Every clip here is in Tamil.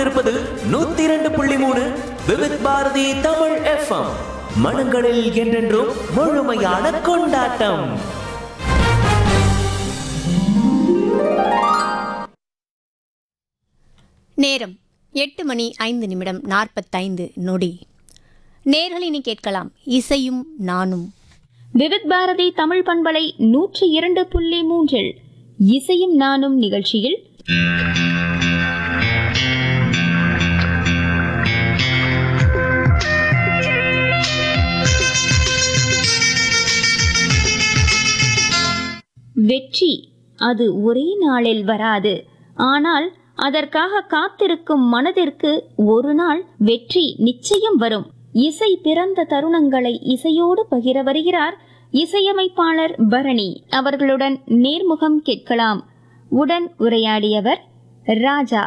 கொண்டிருப்பது நூத்தி இரண்டு புள்ளி மூணு விவித் பாரதி தமிழ் எஃப்எம் மனங்களில் என்றென்றும் முழுமையான கொண்டாட்டம் நேரம் எட்டு மணி ஐந்து நிமிடம் நாற்பத்தைந்து நொடி நேர்களினி கேட்கலாம் இசையும் நானும் விவித் பாரதி தமிழ் பண்பலை நூற்றி இரண்டு புள்ளி மூன்றில் இசையும் நானும் நிகழ்ச்சியில் வெற்றி அது ஒரே நாளில் வராது ஆனால் அதற்காக காத்திருக்கும் மனதிற்கு ஒரு நாள் வெற்றி நிச்சயம் வரும் இசை பிறந்த தருணங்களை இசையோடு பகிர வருகிறார் இசையமைப்பாளர் பரணி அவர்களுடன் நேர்முகம் கேட்கலாம் உடன் உரையாடியவர் ராஜா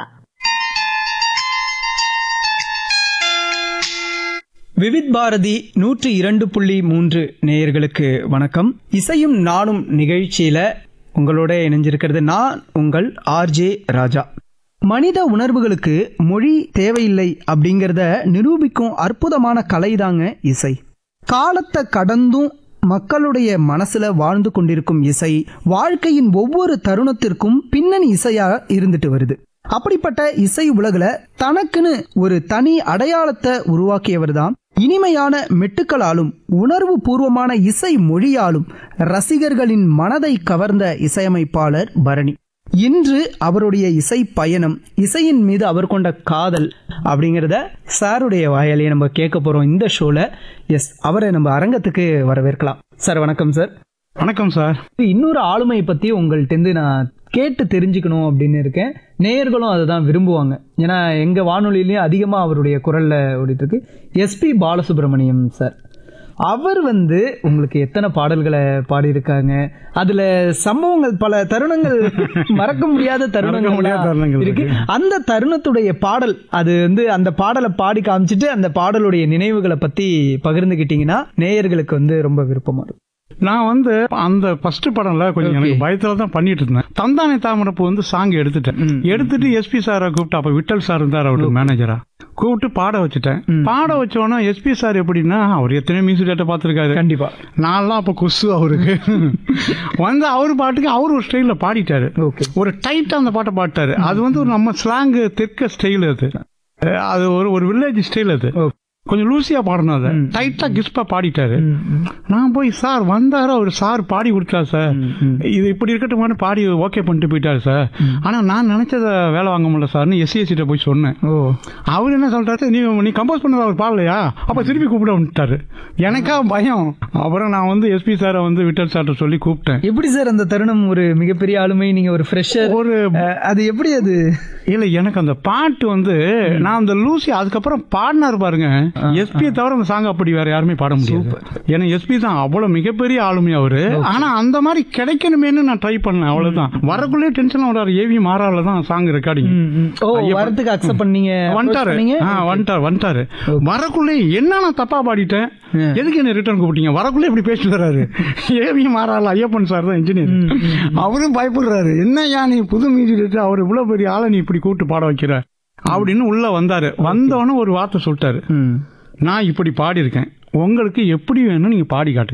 விவித் பாரதி நூற்றி இரண்டு புள்ளி மூன்று நேயர்களுக்கு வணக்கம் இசையும் நானும் நிகழ்ச்சியில உங்களோட இணைஞ்சிருக்கிறது நான் உங்கள் ஆர்ஜே ராஜா மனித உணர்வுகளுக்கு மொழி தேவையில்லை அப்படிங்கிறத நிரூபிக்கும் அற்புதமான கலைதாங்க இசை காலத்தை கடந்தும் மக்களுடைய மனசுல வாழ்ந்து கொண்டிருக்கும் இசை வாழ்க்கையின் ஒவ்வொரு தருணத்திற்கும் பின்னணி இசையா இருந்துட்டு வருது அப்படிப்பட்ட இசை உலகுல தனக்குன்னு ஒரு தனி அடையாளத்தை உருவாக்கியவர் தான் இனிமையான மெட்டுக்களாலும் உணர்வு பூர்வமான இசை மொழியாலும் ரசிகர்களின் மனதை கவர்ந்த இசையமைப்பாளர் பரணி இன்று அவருடைய இசை பயணம் இசையின் மீது அவர் கொண்ட காதல் அப்படிங்கிறத சாருடைய வாயாலே நம்ம கேட்க போறோம் இந்த ஷோல எஸ் அவரை நம்ம அரங்கத்துக்கு வரவேற்கலாம் சார் வணக்கம் சார் வணக்கம் சார் இன்னொரு ஆளுமை பத்தி உங்கள்கிட்ட நான் கேட்டு தெரிஞ்சுக்கணும் அப்படின்னு இருக்கேன் நேயர்களும் அதை தான் விரும்புவாங்க ஏன்னா எங்க வானொலியிலயும் அதிகமா அவருடைய குரல்ல ஓடிட்டு இருக்கு எஸ்பி பாலசுப்ரமணியம் சார் அவர் வந்து உங்களுக்கு எத்தனை பாடல்களை பாடியிருக்காங்க அதுல சம்பவங்கள் பல தருணங்கள் மறக்க முடியாத மறக்க தருணங்கள் முடியாத தருணங்கள் இருக்கு இருக்கு. அந்த தருணத்துடைய பாடல் அது வந்து அந்த பாடலை பாடி காமிச்சிட்டு அந்த பாடலுடைய நினைவுகளை பத்தி பகிர்ந்துக்கிட்டீங்கன்னா நேயர்களுக்கு வந்து ரொம்ப விருப்பமா இருக்கும் நான் வந்து அந்த ஃபர்ஸ்ட் படம்ல கொஞ்சம் எனக்கு பயத்துல தான் பண்ணிட்டு இருந்தேன் தந்தானே தாமரப்பு வந்து சாங் எடுத்துட்டேன் எடுத்துட்டு எஸ்பி சாரை கூப்பிட்டு அப்ப விட்டல் சார் இருந்தார் அவரு மேனேஜரா கூப்பிட்டு பாட வச்சுட்டேன் பாட வச்சோன்னா எஸ்பி சார் எப்படின்னா அவர் எத்தனை மியூசிக் டேட்டை பார்த்துருக்காரு கண்டிப்பா நான்லாம் அப்ப கொசு அவருக்கு வந்து அவர் பாட்டுக்கு அவர் ஒரு ஸ்டைல்ல பாடிட்டாரு ஓகே ஒரு டைட்டா அந்த பாட்டை பாடிட்டாரு அது வந்து ஒரு நம்ம ஸ்லாங் தெற்க ஸ்டைல் அது அஹ் அது ஒரு ஒரு வில்லேஜ் ஸ்டைல் அது ஓகே கொஞ்சம் லூசியா பாடணும் அதை டைட்டா கிஸ்பா பாடிட்டாரு நான் போய் சார் வந்தாரு அவர் சார் பாடி கொடுத்தாரு சார் இது இப்படி இருக்கட்டும் பாடி ஓகே பண்ணிட்டு போயிட்டாரு சார் ஆனா நான் நினைச்சத வேலை வாங்க முடியல சார்னு எஸ்சிஎஸ்சிட்ட போய் சொன்னேன் ஓ அவர் என்ன சொல்றாரு நீ நீ கம்போஸ் பண்ணது அவர் பாடலையா அப்ப திருப்பி கூப்பிட வந்துட்டாரு எனக்கா பயம் அப்புறம் நான் வந்து எஸ்பி சாரை வந்து விட்டல் சார்ட்ட சொல்லி கூப்பிட்டேன் எப்படி சார் அந்த தருணம் ஒரு மிகப்பெரிய ஆளுமை நீங்க ஒரு ஃப்ரெஷர் ஒரு அது எப்படி அது இல்ல எனக்கு அந்த பாட்டு வந்து நான் அந்த லூசி அதுக்கப்புறம் பாடினாரு பாருங்க எஸ்பி தவிர அந்த சாங் அப்படி வேற யாருமே பாட முடியாது ஏன்னா எஸ்பி தான் அவ்வளவு மிகப்பெரிய ஆளுமை அவரு ஆனா அந்த மாதிரி கிடைக்கணுமேன்னு நான் ட்ரை பண்ணேன் அவ்வளவுதான் வரக்குள்ளே டென்ஷன் வராரு ஏவி மாறால தான் சாங் ரெக்கார்டிங் ஓ வரதுக்கு அக்செப்ட் பண்ணீங்க வந்துட்டாரு பண்ணீங்க ஆ, வந்துட்டாரு வந்துட்டாரு வரக்குள்ளே என்ன நான் தப்பா பாடிட்டேன் எதுக்கு என்ன ரிட்டர்ன் கூப்பிட்டீங்க வரக்குள்ளே இப்படி பேசிட்டு வர்றாரு ஏவி மாறால ஐயப்பன் சார் தான் இன்ஜினியர் அவரும் பயப்படுறாரு என்னய்யா நீ புது மியூசிக் அவர் இவ்வளவு பெரிய ஆளை நீ இப்படி கூப்பிட்டு பாட வைக்கிற அப்படின்னு உள்ள வந்தாரு வந்தவொடனே ஒரு வார்த்தை சொல்லிட்டாரு ம். நான் இப்படி பாடியிருக்கேன் உங்களுக்கு எப்படி வேணும் நீங்க பாடி காட்டுங்க